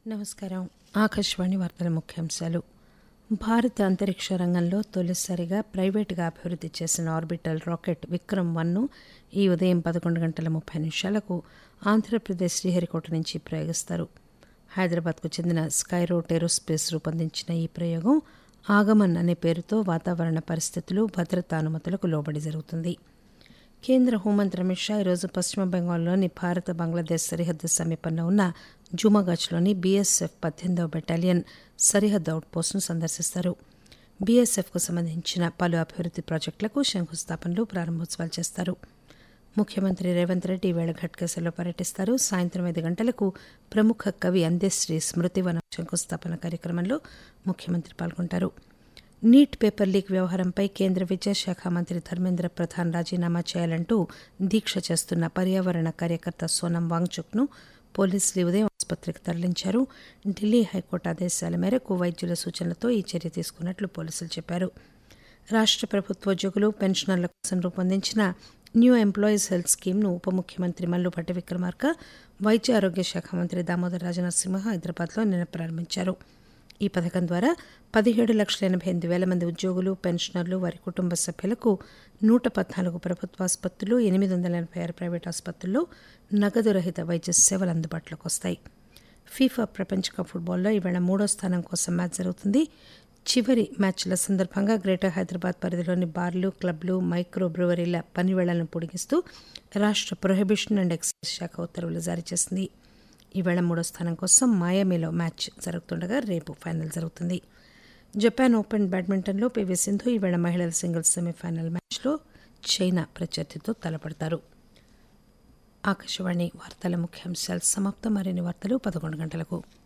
నమస్కారం ఆకాశవాణి వార్తల ముఖ్యాంశాలు భారత అంతరిక్ష రంగంలో తొలిసారిగా ప్రైవేటుగా అభివృద్ధి చేసిన ఆర్బిటల్ రాకెట్ విక్రమ్ వన్ను ఈ ఉదయం పదకొండు గంటల ముప్పై నిమిషాలకు ఆంధ్రప్రదేశ్ శ్రీహరికోట నుంచి ప్రయోగిస్తారు హైదరాబాద్కు చెందిన స్కైరోట్ ఏరోస్పేస్ రూపొందించిన ఈ ప్రయోగం ఆగమన్ అనే పేరుతో వాతావరణ పరిస్థితులు భద్రతా అనుమతులకు లోబడి జరుగుతుంది కేంద్ర హోంమంత్రి అమిత్ షా ఈరోజు పశ్చిమ బెంగాల్లోని భారత బంగ్లాదేశ్ సరిహద్దు సమీపంలో ఉన్న జుమాగచ్లోని బీఎస్ఎఫ్ పద్దెనిమిదవ బెటాలియన్ సరిహద్దు అవుట్పోస్టును సందర్శిస్తారు బీఎస్ఎఫ్కు సంబంధించిన పలు అభివృద్ధి ప్రాజెక్టులకు శంకుస్థాపనలు ప్రారంభోత్సవాలు చేస్తారు ముఖ్యమంత్రి రేవంత్ రెడ్డి ఈవేళ ఘట్కేసర్లో పర్యటిస్తారు సాయంత్రం ఐదు గంటలకు ప్రముఖ కవి అందేశ్రీ స్మృతివనం శంకుస్థాపన కార్యక్రమంలో ముఖ్యమంత్రి పాల్గొంటారు నీట్ పేపర్ లీక్ వ్యవహారంపై కేంద్ర విద్యాశాఖ మంత్రి ధర్మేంద్ర ప్రధాన్ రాజీనామా చేయాలంటూ దీక్ష చేస్తున్న పర్యావరణ కార్యకర్త సోనం వాంగ్చుక్ను పోలీసులు ఈ ఉదయం ఆసుపత్రికి తరలించారు ఢిల్లీ హైకోర్టు ఆదేశాల మేరకు వైద్యుల సూచనలతో ఈ చర్య తీసుకున్నట్లు పోలీసులు చెప్పారు రాష్ట్ర ప్రభుత్వ ఉద్యోగులు పెన్షనర్ల కోసం రూపొందించిన న్యూ ఎంప్లాయీస్ హెల్త్ స్కీమ్ను ఉప ముఖ్యమంత్రి మల్లుపట్టి విక్రమార్క వైద్య ఆరోగ్య శాఖ మంత్రి దామోదర్ రాజనరసింహ హైదరాబాద్లో నిన్న ప్రారంభించారు ఈ పథకం ద్వారా పదిహేడు లక్షల ఎనభై ఎనిమిది వేల మంది ఉద్యోగులు పెన్షనర్లు వారి కుటుంబ సభ్యులకు నూట పద్నాలుగు ప్రభుత్వ ఆసుపత్రులు ఎనిమిది వందల ఎనభై ఆరు ప్రైవేట్ ఆసుపత్రుల్లో నగదు రహిత వైద్య సేవలు అందుబాటులోకి వస్తాయి ఫీఫా ప్రపంచ కప్ ఫుట్బాల్లో ఈవేళ మూడో స్థానం కోసం మ్యాచ్ జరుగుతుంది చివరి మ్యాచ్ల సందర్భంగా గ్రేటర్ హైదరాబాద్ పరిధిలోని బార్లు క్లబ్లు మైక్రో బ్రూవరీల పనివేళలను పొడిగిస్తూ రాష్ట్ర ప్రొహిబిషన్ అండ్ ఎక్సైజ్ శాఖ ఉత్తర్వులు జారీ చేసింది ఈవేళ మూడో స్థానం కోసం మాయామీలో మ్యాచ్ జరుగుతుండగా రేపు ఫైనల్ జరుగుతుంది జపాన్ ఓపెన్ బ్యాడ్మింటన్లో పివి సింధు ఈవేళ మహిళల సింగిల్స్ సెమీఫైనల్ మ్యాచ్లో చైనా ప్రత్యర్థితో తలపడతారు ఆకాశవాణి వార్తల ముఖ్యాంశాలు సమాప్తం మరిన్ని వార్తలు పదకొండు గంటలకు